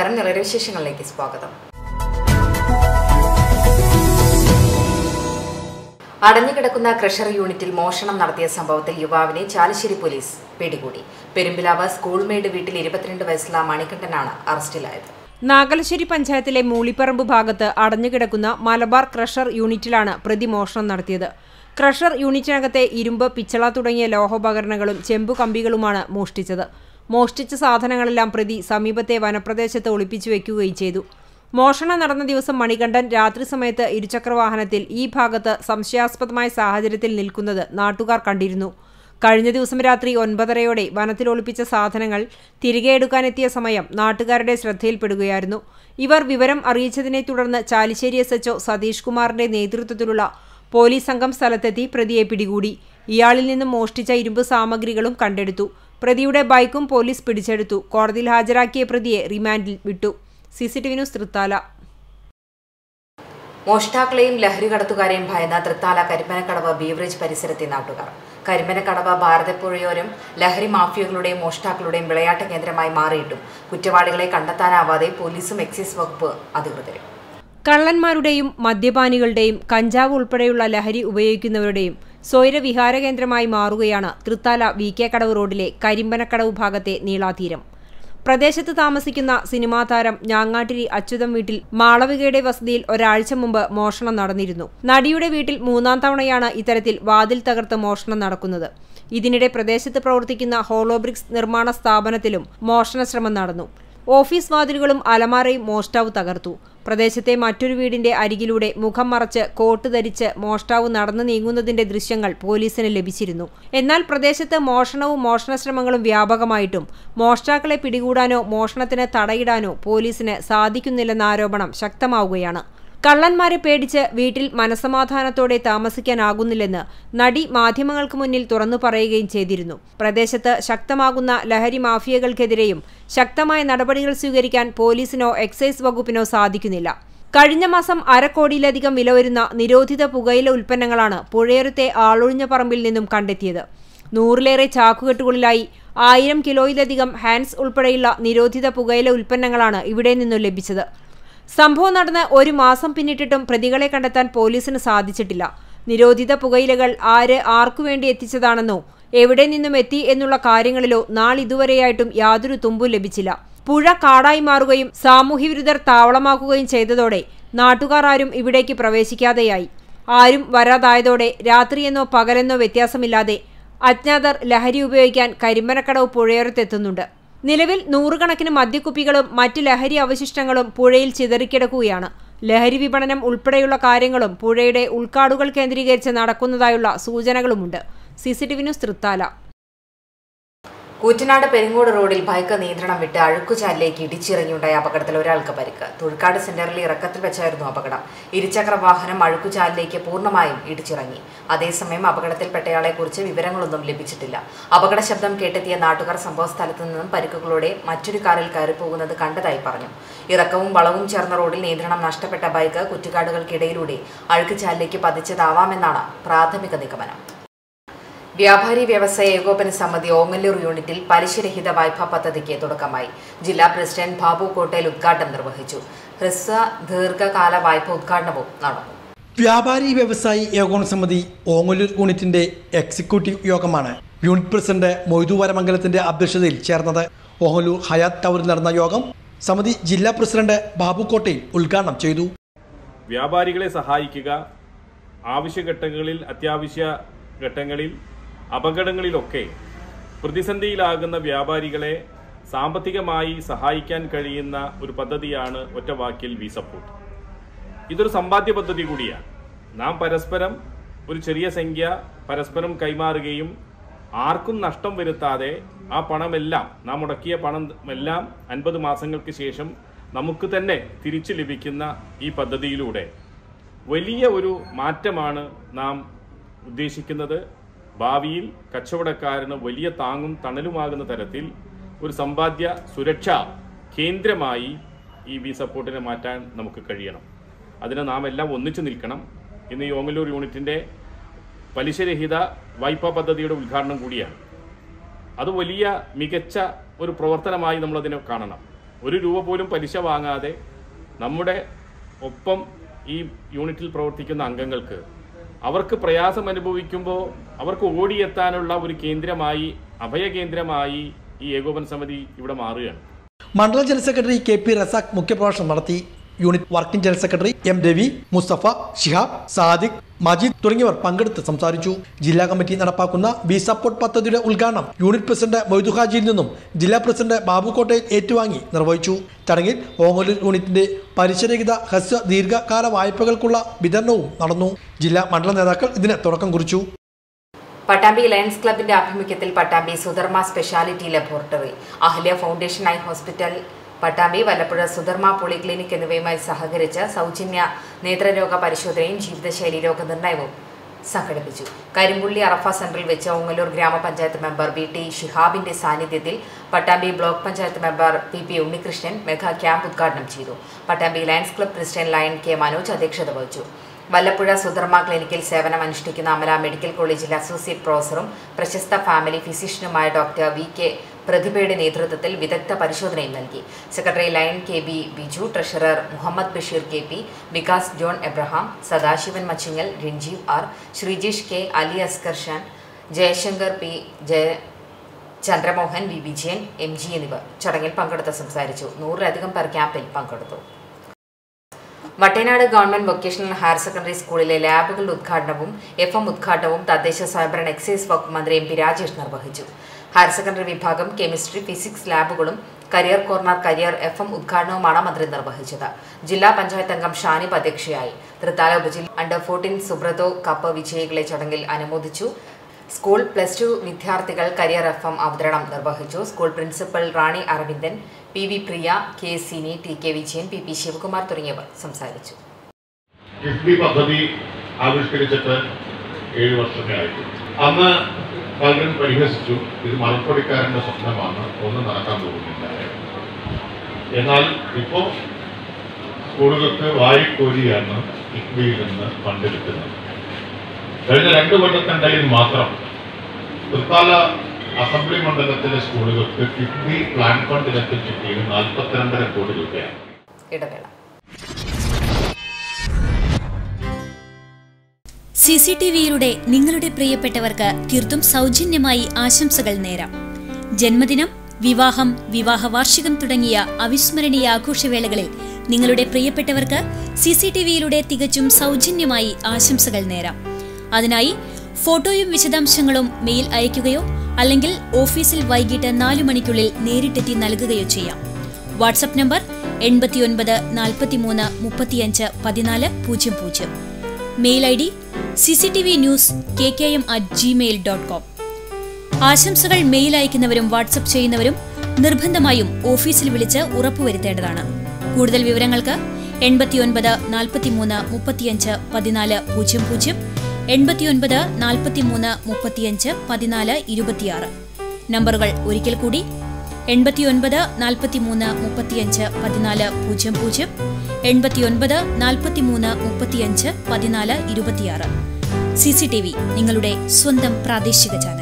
നമസ്കാരം നിലവിലെ വിശേഷങ്ങളിലേക്ക് സ്വാഗതം അടഞ്ഞുകിടക്കുന്ന ക്രഷർ യൂണിറ്റിൽ മോഷണം നടത്തിയ സംഭവത്തിൽ യുവാവിനെ ചാലശ്ശേരി പോലീസ് പിടികൂടി പെരുമ്പിലാവ് സ്കൂൾ മെയ്ഡ് വീട്ടിൽ ഇരുപത്തിരണ്ട് വയസ്സുള്ള മണികണ്ഠനാണ് അറസ്റ്റിലായത് നാഗലശ്ശേരി പഞ്ചായത്തിലെ മൂളിപ്പറമ്പ് ഭാഗത്ത് അടഞ്ഞുകിടക്കുന്ന മലബാർ ക്രഷർ യൂണിറ്റിലാണ് പ്രതി മോഷണം നടത്തിയത് ക്രഷർ യൂണിറ്റിനകത്തെ ഇരുമ്പ് പിച്ചള തുടങ്ങിയ ലോഹോപകരണങ്ങളും ചെമ്പു കമ്പികളുമാണ് മോഷ്ടിച്ചത് മോഷ്ടിച്ച സാധനങ്ങളെല്ലാം പ്രതി സമീപത്തെ വനപ്രദേശത്ത് ഒളിപ്പിച്ചു വെക്കുകയും ചെയ്തു മോഷണം നടന്ന ദിവസം മണികണ്ഠൻ രാത്രി സമയത്ത് ഇരുചക്രവാഹനത്തിൽ ഈ ഭാഗത്ത് സംശയാസ്പദമായ സാഹചര്യത്തിൽ നിൽക്കുന്നത് നാട്ടുകാർ കണ്ടിരുന്നു കഴിഞ്ഞ ദിവസം രാത്രി ഒൻപതരയോടെ വനത്തിൽ ഒളിപ്പിച്ച സാധനങ്ങൾ തിരികെ എടുക്കാനെത്തിയ സമയം നാട്ടുകാരുടെ ശ്രദ്ധയിൽപ്പെടുകയായിരുന്നു ഇവർ വിവരം അറിയിച്ചതിനെ തുടർന്ന് ചാലിശ്ശേരി എസ് എച്ച്ഒ സതീഷ് കുമാറിന്റെ നേതൃത്വത്തിലുള്ള പോലീസ് സംഘം സ്ഥലത്തെത്തി പ്രതിയെ പിടികൂടി ഇയാളിൽ നിന്നും മോഷ്ടിച്ച ഇരുമ്പ് സാമഗ്രികളും കണ്ടെടുത്തു പ്രതിയുടെ ബൈക്കും പോലീസ് പിടിച്ചെടുത്തു കോടതിയിൽ ഹാജരാക്കിയ പ്രതിയെ റിമാൻഡിൽ വിട്ടു സിസിടിവി ന്യൂസ് തൃത്താല മോഷ്ടാക്കളെയും ലഹരി കടത്തുകാരെയും ഭയന്ന തൃത്താല കരിമ്പനക്കടവ് ബീവറേജ് പരിസരത്തെ നാട്ടുകാർ കരിമ്പനക്കടവ് ഭാരതപ്പുഴയോരം ലഹരി മാഫിയകളുടെയും മോഷ്ടാക്കളുടെയും വിളയാട്ട കേന്ദ്രമായി മാറിയിട്ടും കുറ്റവാളികളെ കണ്ടെത്താനാവാതെ പോലീസും എക്സൈസ് വകുപ്പ് അധികൃതരും കള്ളന്മാരുടെയും മദ്യപാനികളുടെയും കഞ്ചാവ് ഉൾപ്പെടെയുള്ള ലഹരി ഉപയോഗിക്കുന്നവരുടെയും സ്വൈര വിഹാര കേന്ദ്രമായി മാറുകയാണ് തൃത്താല വി കെ കടവ് റോഡിലെ കരിമ്പനക്കടവ് ഭാഗത്തെ നീളാതീരം പ്രദേശത്ത് താമസിക്കുന്ന സിനിമാ താരം ഞാങ്ങാട്ടിരി അച്യുതം വീട്ടിൽ മാളവികയുടെ വസതിയിൽ ഒരാഴ്ച മുമ്പ് മോഷണം നടന്നിരുന്നു നടിയുടെ വീട്ടിൽ മൂന്നാം തവണയാണ് ഇത്തരത്തിൽ വാതിൽ തകർത്ത് മോഷണം നടക്കുന്നത് ഇതിനിടെ പ്രദേശത്ത് പ്രവർത്തിക്കുന്ന ഹോളോബ്രിക്സ് നിർമ്മാണ സ്ഥാപനത്തിലും മോഷണ ശ്രമം നടന്നു ഓഫീസ് വാതിലുകളും അലമാരയും മോഷ്ടാവ് തകർത്തു പ്രദേശത്തെ മറ്റൊരു വീടിന്റെ അരികിലൂടെ മുഖം മറച്ച് കോട്ട് ധരിച്ച് മോഷ്ടാവ് നടന്നു നീങ്ങുന്നതിന്റെ ദൃശ്യങ്ങൾ പോലീസിന് ലഭിച്ചിരുന്നു എന്നാൽ പ്രദേശത്ത് മോഷണവും മോഷണശ്രമങ്ങളും വ്യാപകമായിട്ടും മോഷ്ടാക്കളെ പിടികൂടാനോ മോഷണത്തിന് തടയിടാനോ പോലീസിന് സാധിക്കുന്നില്ലെന്ന ആരോപണം ശക്തമാവുകയാണ് കള്ളന്മാരെ പേടിച്ച് വീട്ടിൽ മനസമാധാനത്തോടെ താമസിക്കാനാകുന്നില്ലെന്ന് നടി മാധ്യമങ്ങൾക്ക് മുന്നിൽ തുറന്നു പറയുകയും ചെയ്തിരുന്നു പ്രദേശത്ത് ശക്തമാകുന്ന ലഹരി മാഫിയകൾക്കെതിരെയും ശക്തമായ നടപടികൾ സ്വീകരിക്കാൻ പോലീസിനോ എക്സൈസ് വകുപ്പിനോ സാധിക്കുന്നില്ല കഴിഞ്ഞ മാസം അരക്കോടിയിലധികം വില വരുന്ന നിരോധിത പുകയില ഉൽപ്പന്നങ്ങളാണ് പുഴയോരത്തെ ആളൊഴിഞ്ഞ പറമ്പിൽ നിന്നും കണ്ടെത്തിയത് നൂറിലേറെ ചാക്കുകെട്ടുകളിലായി ആയിരം കിലോയിലധികം ഹാൻഡ്സ് ഉൾപ്പെടെയുള്ള നിരോധിത പുകയില ഉൽപ്പന്നങ്ങളാണ് ഇവിടെ നിന്നും ലഭിച്ചത് സംഭവം നടന്ന് ഒരു മാസം പിന്നിട്ടിട്ടും പ്രതികളെ കണ്ടെത്താൻ പോലീസിന് സാധിച്ചിട്ടില്ല നിരോധിത പുകയിലകൾ ആര് ആർക്കു വേണ്ടി എത്തിച്ചതാണെന്നോ എവിടെ നിന്നും എത്തി എന്നുള്ള കാര്യങ്ങളിലോ നാളിതുവരെയായിട്ടും യാതൊരു തുമ്പും ലഭിച്ചില്ല പുഴ കാടായി മാറുകയും സാമൂഹ്യവിരുദ്ധർ താവളമാക്കുകയും ചെയ്തതോടെ നാട്ടുകാർ ആരും ഇവിടേക്ക് പ്രവേശിക്കാതെയായി ആരും വരാതായതോടെ രാത്രിയെന്നോ പകലെന്നോ വ്യത്യാസമില്ലാതെ അജ്ഞാതർ ലഹരി ഉപയോഗിക്കാൻ കരിമ്പനക്കടവ് പുഴയോരത്തെത്തുന്നുണ്ട് നിലവിൽ നൂറുകണക്കിന് മദ്യക്കുപ്പികളും മറ്റ് ലഹരി അവശിഷ്ടങ്ങളും പുഴയിൽ ചിതറിക്കിടക്കുകയാണ് ലഹരി വിപണനം ഉൾപ്പെടെയുള്ള കാര്യങ്ങളും പുഴയുടെ ഉൾക്കാടുകൾ കേന്ദ്രീകരിച്ച് നടക്കുന്നതായുള്ള സൂചനകളുമുണ്ട് സിസിടിവി ന്യൂസ് തൃത്താല കൂറ്റനാട് പെരിങ്ങോട് റോഡിൽ ബൈക്ക് നിയന്ത്രണം വിട്ട് അഴുക്കുചാലിലേക്ക് ഇടിച്ചിറങ്ങിയുണ്ടായ അപകടത്തിൽ ഒരാൾക്ക് പരിക്ക് തുഴക്കാട് സെന്ററിൽ ഇറക്കത്തിൽ വെച്ചായിരുന്നു അപകടം ഇരുചക്ര വാഹനം അഴുക്കുചാലിലേക്ക് പൂർണ്ണമായും ഇടിച്ചിറങ്ങി അതേസമയം അപകടത്തിൽപ്പെട്ടയാളെ കുറിച്ച് വിവരങ്ങളൊന്നും ലഭിച്ചിട്ടില്ല അപകട ശബ്ദം കേട്ടെത്തിയ നാട്ടുകാർ സംഭവസ്ഥലത്തു നിന്നും പരിക്കുകളോടെ മറ്റൊരു കാറിൽ കയറിപ്പോകുന്നത് കണ്ടതായി പറഞ്ഞു ഇറക്കവും വളവും ചേർന്ന റോഡിൽ നിയന്ത്രണം നഷ്ടപ്പെട്ട ബൈക്ക് കുറ്റിക്കാടുകൾക്കിടയിലൂടെ അഴുക്കുചാലിലേക്ക് പതിച്ചതാവാമെന്നാണ് പ്രാഥമിക നിഗമനം വ്യാപാരി വ്യവസായ ഏകോപന സമിതി ഓങ്ങല്ലൂർ യൂണിറ്റിൽ പലിശരഹിത വായ്പാ പദ്ധതിക്ക് തുടക്കമായി ജില്ലാ പ്രസിഡന്റ് ബാബു കോട്ടയിൽ ഉദ്ഘാടനം നിർവഹിച്ചു ഹ്രസ്വ ദീർഘകാല വായ്പ ഉദ്ഘാടനവും നടന്നു വ്യാപാരി വ്യവസായി ഏകോപന സമിതി ഓങ്ങല്ലൂർ യൂണിറ്റിന്റെ എക്സിക്യൂട്ടീവ് യോഗമാണ് യൂണിറ്റ് പ്രസിഡന്റ് മൊയ്തു വരമംഗലത്തിന്റെ അധ്യക്ഷതയിൽ ചേർന്നത് ഓങ്ങല്ലൂർ ഹയാത്ത് ടവറിൽ നടന്ന യോഗം സമിതി ജില്ലാ പ്രസിഡന്റ് ബാബു കോട്ടയിൽ ഉദ്ഘാടനം ചെയ്തു വ്യാപാരികളെ സഹായിക്കുക ആവശ്യഘട്ടങ്ങളിൽ അത്യാവശ്യ ഘട്ടങ്ങളിൽ അപകടങ്ങളിലൊക്കെ പ്രതിസന്ധിയിലാകുന്ന വ്യാപാരികളെ സാമ്പത്തികമായി സഹായിക്കാൻ കഴിയുന്ന ഒരു പദ്ധതിയാണ് ഒറ്റവാക്കിൽ വി സപ്പോർട്ട് ഇതൊരു സമ്പാദ്യ പദ്ധതി കൂടിയാണ് നാം പരസ്പരം ഒരു ചെറിയ സംഖ്യ പരസ്പരം കൈമാറുകയും ആർക്കും നഷ്ടം വരുത്താതെ ആ പണമെല്ലാം നാം മുടക്കിയ പണം എല്ലാം അൻപത് മാസങ്ങൾക്ക് ശേഷം നമുക്ക് തന്നെ തിരിച്ചു ലഭിക്കുന്ന ഈ പദ്ധതിയിലൂടെ വലിയ ഒരു മാറ്റമാണ് നാം ഉദ്ദേശിക്കുന്നത് ഭാവിയിൽ കച്ചവടക്കാരന് വലിയ താങ്ങും തണലുമാകുന്ന തരത്തിൽ ഒരു സമ്പാദ്യ സുരക്ഷാ കേന്ദ്രമായി ഈ വി സപ്പോർട്ടിനെ മാറ്റാൻ നമുക്ക് കഴിയണം അതിന് നാം എല്ലാം ഒന്നിച്ചു നിൽക്കണം ഇന്ന് ഈ ഓങ്ങല്ലൂർ യൂണിറ്റിൻ്റെ പലിശരഹിത വായ്പാ പദ്ധതിയുടെ ഉദ്ഘാടനം കൂടിയാണ് അത് വലിയ മികച്ച ഒരു പ്രവർത്തനമായി നമ്മളതിനെ കാണണം ഒരു രൂപ പോലും പലിശ വാങ്ങാതെ നമ്മുടെ ഒപ്പം ഈ യൂണിറ്റിൽ പ്രവർത്തിക്കുന്ന അംഗങ്ങൾക്ക് അവർക്ക് പ്രയാസം അനുഭവിക്കുമ്പോൾ അവർക്ക് ഓടിയെത്താനുള്ള ഒരു കേന്ദ്രമായി അഭയകേന്ദ്രമായി ഈ ഏകോപന സമിതി ഇവിടെ മാറുകയാണ് മണ്ഡലം general secretary K P Razak മുഖ്യപ്രഭാഷണം നടത്തി unit working general secretary M Ravi Mustafa Shihab Sadiq Majeed തുടങ്ങിയവർ പങ്കെടുത്ത് സംസാരിച്ചു ജില്ലാ കമ്മിറ്റി നടപ്പാക്കുന്ന ബി സപ്പോർട്ട് പദ്ധതിയുടെ ഉദ്ഘാടനം യൂണിറ്റ് പ്രസിഡന്റ് മൊയ്തു ഹാജിയിൽ നിന്നും ജില്ലാ പ്രസിഡന്റ് ബാബു കോട്ടയിൽ ഏറ്റുവാങ്ങി നിർവഹിച്ചു ചടങ്ങിൽ ഓങ്ങല്ലൂർ യൂണിറ്റിന്റെ പലിശരഹിത ഹ്രസ്വ ദീർഘകാല വായ്പകൾക്കുള്ള വിതരണവും നടന്നു ജില്ലാ മണ്ഡല നേതാക്കൾ ഇതിന് തുടക്കം കുറിച്ചു പട്ടാമ്പി ലയൺസ് ക്ലബിന്റെ ആഭിമുഖ്യത്തിൽ Pattambi Sudharma speciality laboratory Ahalya foundation eye hospital Pattambi Vallappuzha Sudharma polyclinic എന്നിവയുമായി സഹകരിച്ച് സൗജന്യ നേത്രരോഗ പരിശോധനയും ജീവിതശൈലി രോഗനിർണയവും സംഘടിപ്പിച്ചു കരിമ്പുള്ളി അറഫ സെന്ററിൽ വെച്ച് ഓങ്ങല്ലൂർ ഗ്രാമപഞ്ചായത്ത് മെമ്പർ വി ടി ഷിഹാബിന്റെ സാന്നിധ്യത്തിൽ Pattambi block panchayat member P P Unnikrishnan mega camp ഉദ്ഘാടനം ചെയ്തു Pattambi Lions club president lion K Manoj അധ്യക്ഷത വഹിച്ചു വല്ലപ്പുഴ സുധർമ്മ ക്ലിനിക്കിൽ സേവനം അനുഷ്ഠിക്കുന്ന അമല മെഡിക്കൽ കോളേജിലെ അസോസിയേറ്റ് പ്രൊഫസറും പ്രശസ്ത ഫാമിലി ഫിസിഷ്യനുമായ ഡോക്ടർ വി കെ പ്രതിഭയുടെ നേതൃത്വത്തിൽ വിദഗ്ധ പരിശോധനയും നൽകി secretary lion K B Biju treasurer Muhammad Basheer K P Vikas John Abraham Sadasivan Machingal Ranjeev R Sreejesh K Ali Askar Shan Jayashankar P Jaya Chandramohan V Vijayan M G എന്നിവർ ചടങ്ങിൽ പങ്കെടുത്ത് സംസാരിച്ചു നൂറിലധികം പേർ ക്യാമ്പിൽ പങ്കെടുത്തു Vattenad government vocational higher secondary സ്കൂളിലെ ലാബുകളുടെ ഉദ്ഘാടനവും എഫ് എം ഉദ്ഘാടനവും തദ്ദേശ സ്വയംഭരണ എക്സൈസ് വകുപ്പ് മന്ത്രി എം പി രാജേഷ് നിർവഹിച്ചു ഹയർ സെക്കൻഡറി വിഭാഗം കെമിസ്ട്രി ഫിസിക്സ് ലാബുകളും career corner career F M ഉദ്ഘാടനവുമാണ് മന്ത്രി നിർവഹിച്ചത് ജില്ലാ പഞ്ചായത്ത് അംഗം ഷാനിബ് അധ്യക്ഷയായി തൃത്താല ഉപജില്ല അണ്ടർ ഫോർട്ടീൻ സുബ്രതോ കപ്പ് വിജയികളെ ചടങ്ങിൽ അനുമോദിച്ചു സ്കൂൾ പ്ലസ് ടു വിദ്യാർത്ഥികൾ കരിയർ എഫ് എം അവതരണം നിർവഹിച്ചു school principal Rani Aravindan P V Priya K Sini T K Vijayan P P Sivakumar തുടങ്ങിയവർ സംസാരിച്ചു കിഫ്ബി പദ്ധതി ആവിഷ്കരിച്ചിട്ട് ഏഴ് വർഷമേ ആയിട്ടു അന്ന് പലരും പരിഹസിച്ചു ഇത് മറുപടിക്കാരന്റെ സ്വപ്നമാണ് ഒന്നും നടക്കാൻ പോകുന്നില്ല എന്നാൽ ഇപ്പോൾ സ്കൂളുകൾക്ക് വാരിക്കോരിയാണ് കിഫ്ബിയിൽ നിന്ന് ഫണ്ട് കിട്ടുന്നത് കഴിഞ്ഞ രണ്ട് കൊല്ലത്തിനിടയിൽ മാത്രം തൃത്താല അസംബ്ലി മണ്ഡലത്തിലെ സ്കൂളുകൾക്ക് കിഫ്ബി പ്ലാൻ ഫണ്ട് ഇനത്തിൽ കിട്ടിയത് നാൽപ്പത്തിരണ്ടര കോടി രൂപയാണ് ഇടവേള സി സി ടി വിയിലൂടെ നിങ്ങളുടെ പ്രിയപ്പെട്ടവർക്ക് തീർത്തും സൗജന്യമായി ആശംസകൾ നേരാം ജന്മദിനം വിവാഹം വിവാഹ വാർഷികം തുടങ്ങിയ അവിസ്മരണീയ ആഘോഷവേളകളിൽ നിങ്ങളുടെ പ്രിയപ്പെട്ടവർക്ക് സി സി ടി വിയിലൂടെ തികച്ചും സൗജന്യമായി ആശംസകൾ നേരാം അതിനായി ഫോട്ടോയും വിശദാംശങ്ങളും മെയിൽ അയയ്ക്കുകയോ അല്ലെങ്കിൽ ഓഫീസിൽ വൈകിട്ട് നാലു മണിക്കുള്ളിൽ നേരിട്ടെത്തി നൽകുകയോ ചെയ്യാം വാട്സപ്പ് നമ്പർ എൺപത്തിയൊൻപത് നാൽപ്പത്തിമൂന്ന് മുപ്പത്തിയഞ്ച് പതിനാല് പൂജ്യം പൂജ്യം mail I D C C T V news K K M at Gmail dot com ആശംസകൾ മെയിൽ അയക്കുന്നവരും വാട്സപ്പ് ചെയ്യുന്നവരും നിർബന്ധമായും ഓഫീസിൽ വിളിച്ച് ഉറപ്പുവരുത്തേണ്ടതാണ് കൂടുതൽ വിവരങ്ങൾക്ക് എൺപത്തിയൊൻപത് നാൽപ്പത്തിമൂന്ന് മുപ്പത്തിയഞ്ച് പതിനാല് പൂജ്യം പൂജ്യം എൺപത്തിയൊൻപത് നാൽപ്പത്തിമൂന്ന് മുപ്പത്തിയഞ്ച് പതിനാല് ഇരുപത്തിയാറ് നമ്പറുകൾ ഒരിക്കൽ കൂടി എൺപത്തിയൊൻപത് നാൽപ്പത്തിമൂന്ന് മുപ്പത്തിയഞ്ച് പതിനാല് പൂജ്യം പൂജ്യം എൺപത്തിയൊൻപത് നാൽപ്പത്തിമൂന്ന് മുപ്പത്തിയഞ്ച് പതിനാല് ഇരുപത്തിയാറ് സി സി ടി വി നിങ്ങളുടെ സ്വന്തം പ്രാദേശിക ചാനൽ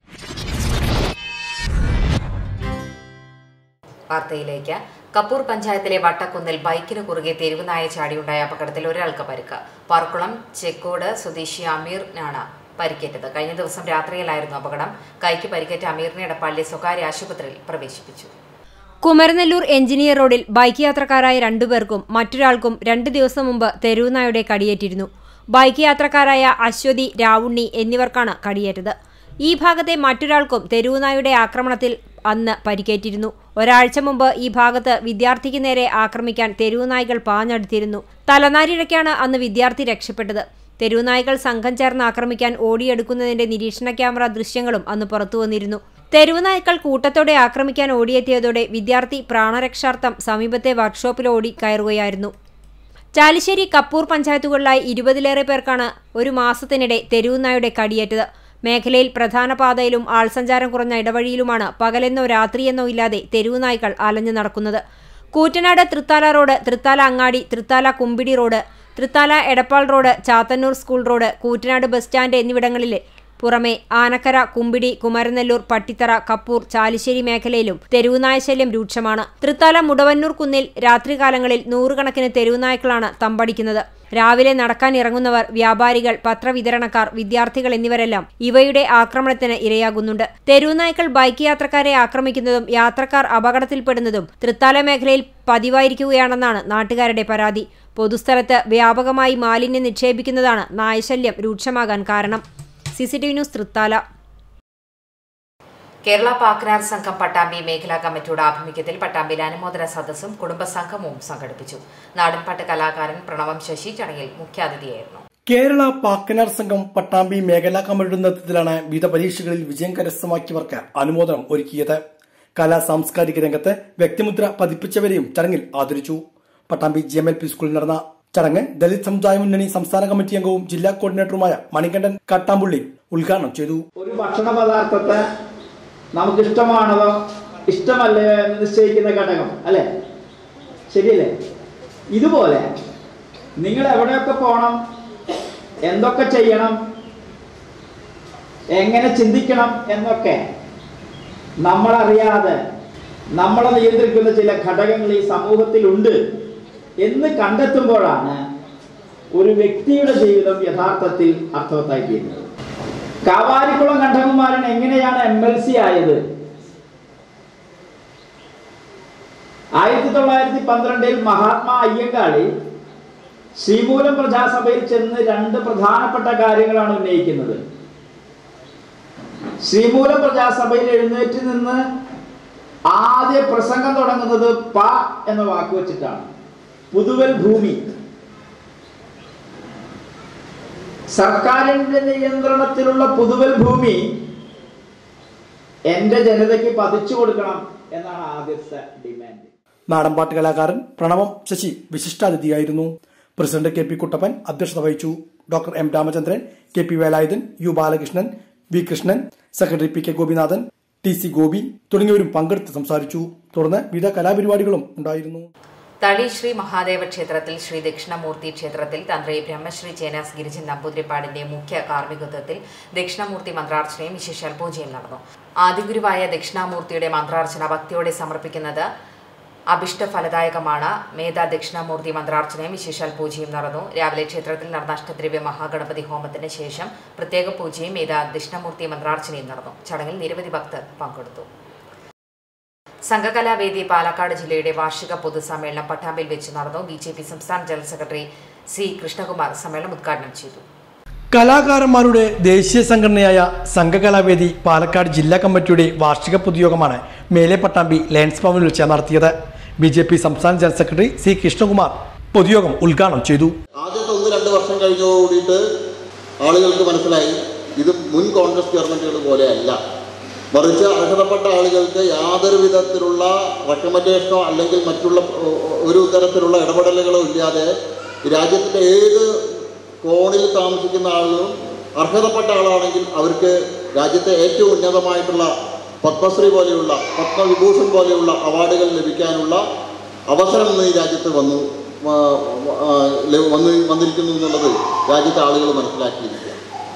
വാർത്തയിലേക്ക് കപ്പൂർ പഞ്ചായത്തിലെ വട്ടക്കുന്നിൽ ബൈക്കിന് കുറുകെ തെരുവുനായ ചാടിയുണ്ടായ അപകടത്തിൽ ഒരാൾക്ക് പരിക്ക് പാർക്കുളം ചെക്കോട് സ്വദേശി അമീറിനാണ് പരിക്കേറ്റത് കഴിഞ്ഞ ദിവസം രാത്രിയിലായിരുന്നു അപകടം കൈക്ക് പരിക്കേറ്റ അമീറിനെ എടപ്പാളിലെ സ്വകാര്യ ആശുപത്രിയിൽ പ്രവേശിപ്പിച്ചു കുമരനെല്ലൂർ എഞ്ചിനീയർ റോഡിൽ ബൈക്ക് യാത്രക്കാരായ രണ്ടുപേർക്കും മറ്റൊരാൾക്കും രണ്ട് ദിവസം മുമ്പ് തെരുവുനായുടെ കടിയേറ്റിരുന്നു ബൈക്ക് യാത്രക്കാരായ അശ്വതി രാവുണ്ണി എന്നിവർക്കാണ് കടിയേറ്റത് ഈ ഭാഗത്തെ മറ്റൊരാൾക്കും തെരുവുനായുടെ ആക്രമണത്തിൽ അന്ന് പരിക്കേറ്റിരുന്നു ഒരാഴ്ച മുമ്പ് ഈ ഭാഗത്ത് വിദ്യാർത്ഥിക്ക് നേരെ ആക്രമിക്കാൻ തെരുവുനായ്കൾ പാഞ്ഞടുത്തിരുന്നു തലനാരിഴയ്ക്കാണ് അന്ന് വിദ്യാർത്ഥി രക്ഷപ്പെട്ടത് തെരുവുനായ്കൾ സംഘം ചേർന്ന് ആക്രമിക്കാൻ ഓടിയെടുക്കുന്നതിന്റെ നിരീക്ഷണ ക്യാമറ ദൃശ്യങ്ങളും അന്ന് പുറത്തു വന്നിരുന്നു തെരുവുനായ്ക്കൾ കൂട്ടത്തോടെ ആക്രമിക്കാൻ ഓടിയെത്തിയതോടെ വിദ്യാർത്ഥി പ്രാണരക്ഷാർത്ഥം സമീപത്തെ വർക്ക്ഷോപ്പിൽ ഓടി കയറുകയായിരുന്നു ചാലിശ്ശേരി കപ്പൂർ പഞ്ചായത്തുകളിലായി ഇരുപതിലേറെ പേർക്കാണ് ഒരു മാസത്തിനിടെ തെരുവുനായുടെ കടിയേറ്റത് മേഖലയിൽ പ്രധാന പാതയിലും ആൾസഞ്ചാരം കുറഞ്ഞ ഇടവഴിയിലുമാണ് പകലെന്നോ രാത്രിയെന്നോ ഇല്ലാതെ തെരുവുനായ്ക്കൾ അലഞ്ഞു നടക്കുന്നത് കൂറ്റനാട് തൃത്താല റോഡ് തൃത്താല അങ്ങാടി Thrithala Kumbidi road Thrithala Edappal road Chathannur school road Koottanad bus stand എന്നിവിടങ്ങളിലെ പുറമെ ആനക്കര കുമ്പിടി കുമരനെല്ലൂർ പട്ടിത്തറ കപ്പൂർ ചാലിശ്ശേരി മേഖലയിലും തെരുവുനായ ശല്യം രൂക്ഷമാണ് തൃത്താല മുടവന്നൂർ കുന്നിൽ രാത്രികാലങ്ങളിൽ നൂറുകണക്കിന് തെരുവുനായ്ക്കളാണ് തമ്പടിക്കുന്നത് രാവിലെ നടക്കാൻ ഇറങ്ങുന്നവർ വ്യാപാരികൾ പത്രവിതരണക്കാർ വിദ്യാർത്ഥികൾ എന്നിവരെല്ലാം ഇവയുടെ ആക്രമണത്തിന് ഇരയാകുന്നുണ്ട് തെരുവുനായ്ക്കൾ ബൈക്ക് യാത്രക്കാരെ ആക്രമിക്കുന്നതും യാത്രക്കാർ അപകടത്തിൽപ്പെടുന്നതും തൃത്താല മേഖലയിൽ പതിവായിരിക്കുകയാണെന്നാണ് നാട്ടുകാരുടെ പരാതി പൊതുസ്ഥലത്ത് വ്യാപകമായി മാലിന്യം നിക്ഷേപിക്കുന്നതാണ് നായശല്യം രൂക്ഷമാകാൻ കാരണം സിസിടിവി ന്യൂസ് തൃത്താല കേരള പാക്കനാർ സംഘം പട്ടാമ്പി മേഖലാ കമ്മിറ്റിയുടെ ആഭിമുഖ്യത്തിൽ പട്ടാമ്പിയിൽ അനുമോദന സദസ്സും കുടുംബസംഗമവും സംഘടിപ്പിച്ചു നാടൻപാട്ട് കലാകാരൻ പ്രണവം ശശി ചടങ്ങിൽ മുഖ്യാതിഥിയായിരുന്നു കേരള പാക്കനാർ സംഘം പട്ടാമ്പി മേഖലാ കമ്മിറ്റിയുടെ നേതൃത്വത്തിലാണ് വിവിധ പരീക്ഷകളിൽ വിജയം കരസ്ഥമാക്കിയവർക്ക് അനുമോദനം ഒരുക്കിയത് കലാ സാംസ്കാരിക രംഗത്ത് വ്യക്തിമുദ്ര പതിപ്പിച്ചവരെയും ചടങ്ങിൽ ആദരിച്ചു Pattambi G M L P സ്കൂളിൽ നടന്ന ചടങ്ങ് ദലിത് സമുദായ മുന്നണി സംസ്ഥാന കമ്മിറ്റി അംഗവും ജില്ലാ കോർഡിനേറ്ററുമായ മണികണ്ഠൻ കാട്ടാമ്പുള്ളി ഉദ്ഘാടനം ചെയ്തു ഒരു ഭക്ഷണ പദാർത്ഥത്തെ നമുക്ക് ഇഷ്ടമാണതോ ഇഷ്ടമല്ലയോ എന്ന് നിശ്ചയിക്കുന്ന ഘടകം അല്ലെ ശരിയല്ലേ ഇതുപോലെ നിങ്ങൾ എവിടെയൊക്കെ പോകണം എന്തൊക്കെ ചെയ്യണം എങ്ങനെ ചിന്തിക്കണം എന്നൊക്കെ നമ്മളറിയാതെ നമ്മളെ നിയന്ത്രിക്കുന്ന ചില ഘടകങ്ങൾ ഈ സമൂഹത്തിലുണ്ട് എന്ന് കണ്ടെത്തുമ്പോഴാണ് ഒരു വ്യക്തിയുടെ ജീവിതം യഥാർത്ഥത്തിൽ അർത്ഥവത്തായി തീരുന്നത് കാവാരിക്കുളം കണ്ഠകുമാരൻ എങ്ങനെയാണ് എം എൽ സി ആയത് ആയിരത്തി തൊള്ളായിരത്തി പന്ത്രണ്ടിൽ മഹാത്മാ അയ്യങ്കാളി ശ്രീമൂലം പ്രജാസഭയിൽ ചെന്ന് രണ്ട് പ്രധാനപ്പെട്ട കാര്യങ്ങളാണ് ഉന്നയിക്കുന്നത് ശ്രീമൂലം പ്രജാസഭയിൽ എഴുന്നേറ്റ് നിന്ന് ആദ്യ പ്രസംഗം തുടങ്ങുന്നത് പ എന്ന വാക്ക് വെച്ചിട്ടാണ് പുതുവൽ ഭൂമി സർക്കാരിന്റെ നിയന്ത്രണത്തിലുള്ള പുതുവൽ ഭൂമി എന്റെ ജനതയ്ക്ക് പതിച്ചു കൊടുക്കണം എന്നാണ് ആദ്യത്തെ ഡിമാൻഡ് നാടൻപാട്ട് കലാകാരൻ പ്രണവം ശശി വിശിഷ്ടാതിഥിയായിരുന്നു പ്രസിഡന്റ് കെ പി കുട്ടപ്പൻ അധ്യക്ഷത വഹിച്ചു doctor M Ramachandran K P Velayudhan U Balakrishnan V Krishnan secretary P K Gopinathan T C Gopi തുടങ്ങിയവരും പങ്കെടുത്ത് സംസാരിച്ചു തുടർന്ന് വിവിധ കലാപരിപാടികളും ഉണ്ടായിരുന്നു തളി ശ്രീ മഹാദേവ ക്ഷേത്രത്തിൽ ശ്രീ ദക്ഷിണമൂർത്തി ക്ഷേത്രത്തിൽ തന്ത്രി ബ്രഹ്മശ്രീ ചേനാസ് ഗിരിജൻ നമ്പൂതിരിപ്പാടിന്റെ മുഖ്യ കാർമ്മികത്വത്തിൽ ദക്ഷിണമൂർത്തി മന്ത്രാർച്ചനയും വിശേഷാൽ പൂജയും നടന്നു ആദിഗുരുവായ ദക്ഷിണാമൂർത്തിയുടെ മന്ത്രാർച്ചന ഭക്തിയോടെ സമർപ്പിക്കുന്നത് അഭിഷ്ടഫലദായകമാണ് മേധ ദക്ഷിണാമൂർത്തി മന്ത്രാർച്ചനയും വിശേഷാൽ പൂജയും നടന്നു രാവിലെ ക്ഷേത്രത്തിൽ നടന്ന അഷ്ടദ്രവ്യ മഹാഗണപതി ഹോമത്തിന് ശേഷം പ്രത്യേക പൂജയും മേധ ദക്ഷിണാമൂർത്തി മന്ത്രാർച്ചനയും നടന്നു ചടങ്ങിൽ നിരവധി ഭക്തർ പങ്കെടുത്തു സംഘകലാവേദി പാലക്കാട് ജില്ലയുടെ വാർഷിക പൊതുസമ്മേളനം പട്ടാമ്പിൽ വെച്ച് നടന്നു ബി ജെ പി സംസ്ഥാന ജനറൽ സെക്രട്ടറി സി കൃഷ്ണകുമാർ സമ്മേളനം ഉദ്ഘാടനം ചെയ്തു കലാകാരന്മാരുടെ ദേശീയ സംഘടനയായ സംഘകലാവേദി പാലക്കാട് ജില്ലാ കമ്മിറ്റിയുടെ വാർഷിക പൊതുയോഗമാണ് മേലെ പട്ടാമ്പി ലയൺസ് ഭവനിൽ വെച്ച് നടത്തിയത് ബി ജെ പി സംസ്ഥാന ജനറൽ സെക്രട്ടറി സി കൃഷ്ണകുമാർ പൊതുയോഗം ഉദ്ഘാടനം ചെയ്തു ആദ്യത്തെ ഒന്ന് രണ്ട് വർഷം കഴിഞ്ഞതോടുകൂടിയിട്ട് ആളുകൾക്ക് മനസ്സിലായി ഇത് മുൻ കോൺഗ്രസ് ഗവൺമെൻറ്റുകൾ പോലെയല്ല മറിച്ച് അർഹതപ്പെട്ട ആളുകൾക്ക് യാതൊരു വിധത്തിലുള്ള റെക്കമെൻഡേഷനോ അല്ലെങ്കിൽ മറ്റുള്ള ഒ- ഒരു തരത്തിലുള്ള ഇടപെടലുകളോ ഇല്ലാതെ ഈ രാജ്യത്തിൻ്റെ ഏത് കോണിൽ താമസിക്കുന്ന ആളുകളും അർഹതപ്പെട്ട ആളാണെങ്കിൽ അവർക്ക് രാജ്യത്തെ ഏറ്റവും ഉന്നതമായിട്ടുള്ള പത്മശ്രീ പോലെയുള്ള പത്മവിഭൂഷൺ പോലെയുള്ള അവാർഡുകൾ ലഭിക്കാനുള്ള അവസരം ഇന്ന് ഈ രാജ്യത്ത് വന്നു ആ, ആ, ല- വന്ന് വന്നിരിക്കുന്നു എന്നുള്ളത് രാജ്യത്തെ ആളുകൾ മനസ്സിലാക്കിയിരിക്കുക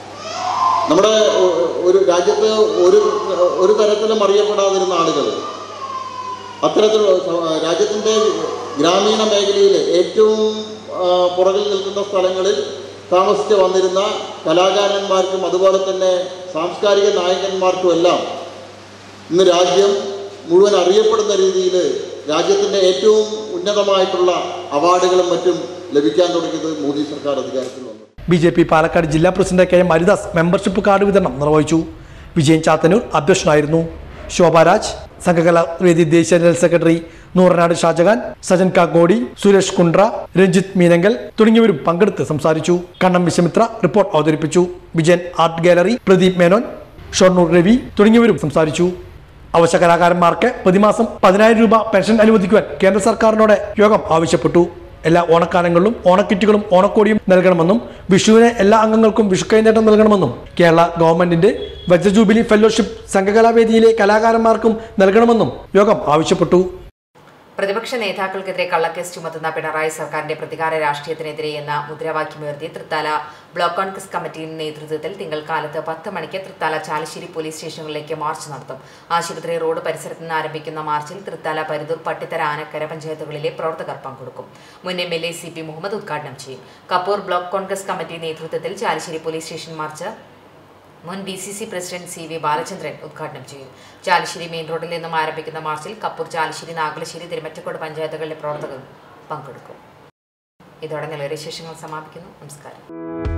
നമ്മുടെ ഒ- ഒരു രാജ്യത്ത് ഒരു ഒരു തരത്തിലും അറിയപ്പെടാതിരുന്ന ആളുകൾ അത്തരത്തിലുള്ള സ- രാജ്യത്തിൻ്റെ ഗ്രാമീണ മേഖലയിൽ ഏറ്റവും ആ, പുറകിൽ നിൽക്കുന്ന സ്ഥലങ്ങളിൽ താമസിച്ച് വന്നിരുന്ന കലാകാരന്മാർക്കും അതുപോലെ തന്നെ സാംസ്കാരിക നായകന്മാർക്കും എല്ലാം ഇന്ന് രാജ്യം മുഴുവൻ അറിയപ്പെടുന്ന രീതിയിൽ രാജ്യത്തിൻ്റെ ഏറ്റവും ഉന്നതമായിട്ടുള്ള അവാർഡുകളും മറ്റും ലഭിക്കാൻ തുടങ്ങിയത് മോദി സർക്കാർ അധികാരത്തിൽ വന്നു ബി ജെ പി പാലക്കാട് ജില്ലാ president K M Haridas membership card വിതരണം നിർവഹിച്ചു വിജയൻ ചാത്തന്നൂർ അധ്യക്ഷനായിരുന്നു ശോഭാരാജ് സംഘകലാ വേദി ദേശീയ ജനറൽ സെക്രട്ടറി നൂറനാട് ഷാജഹാൻ സജൻ കാക്കോടി സുരേഷ് കുണ്ട്ര രഞ്ജിത്ത് മീനങ്കൽ തുടങ്ങിയവരും പങ്കെടുത്ത് സംസാരിച്ചു കണ്ണം വിശ്വമിത്ര റിപ്പോർട്ട് അവതരിപ്പിച്ചു വിജയൻ ആർട്ട് ഗാലറി പ്രദീപ് മേനോൻ ഷൊർണൂർ രവി തുടങ്ങിയവരും സംസാരിച്ചു അവശ കലാകാരന്മാർക്ക് പ്രതിമാസം പതിനായിരം രൂപ പെൻഷൻ അനുവദിക്കുവാൻ കേന്ദ്ര സർക്കാരിനോട് യോഗം ആവശ്യപ്പെട്ടു എല്ലാ ഓണക്കാലങ്ങളിലും ഓണക്കിറ്റുകളും ഓണക്കോടിയും നൽകണമെന്നും വിഷുവിന് എല്ലാ അംഗങ്ങൾക്കും വിഷുക്കൈനേട്ടം നൽകണമെന്നും കേരള ഗവൺമെന്റിന്റെ വജ്രജൂബിലി ഫെലോഷിപ്പ് സംഘകലാവേദിയിലെ കലാകാരന്മാർക്കും നൽകണമെന്നും യോഗം ആവശ്യപ്പെട്ടു പ്രതിപക്ഷ നേതാക്കൾക്കെതിരെ കള്ളക്കേസ് ചുമത്തുന്ന പിണറായി സർക്കാരിന്റെ പ്രതികാര രാഷ്ട്രീയത്തിനെതിരെ എന്ന മുദ്രാവാക്യമുയർത്തി തൃത്താല ബ്ലോക്ക് കോൺഗ്രസ് കമ്മിറ്റിയുടെ നേതൃത്വത്തിൽ തിങ്കൾ കാലത്ത് പത്ത് മണിക്ക് തൃത്താല ചാലശ്ശേരി പോലീസ് സ്റ്റേഷനുകളിലേക്ക് മാർച്ച് നടത്തും ആശുപത്രി റോഡ് പരിസരത്ത് നിന്ന് ആരംഭിക്കുന്ന മാർച്ചിൽ തൃത്താല പരുതൂർ പട്ടിത്തര ആനക്കര പഞ്ചായത്തുകളിലെ പ്രവർത്തകർ പങ്കെടുക്കും മുൻ M L A C P Muhammad ഉദ്ഘാടനം ചെയ്യും കപ്പൂർ ബ്ലോക്ക് കോൺഗ്രസ് കമ്മിറ്റി നേതൃത്വത്തിൽ ചാലശ്ശേരി പോലീസ് സ്റ്റേഷൻ മാർച്ച് മുൻ B C C president C V Balachandran ഉദ്ഘാടനം ചെയ്യും ചാലശ്ശേരി മെയിൻ റോഡിൽ നിന്നും ആരംഭിക്കുന്ന മാർച്ചിൽ കപ്പൂർ ചാലശ്ശേരി നാഗലശ്ശേരി തിരുമറ്റക്കോട് പഞ്ചായത്തുകളിലെ പ്രവർത്തകർ പങ്കെടുക്കും ഇതോടെ നിലവിലെ വിശേഷങ്ങൾ സമാപിക്കുന്നു നമസ്കാരം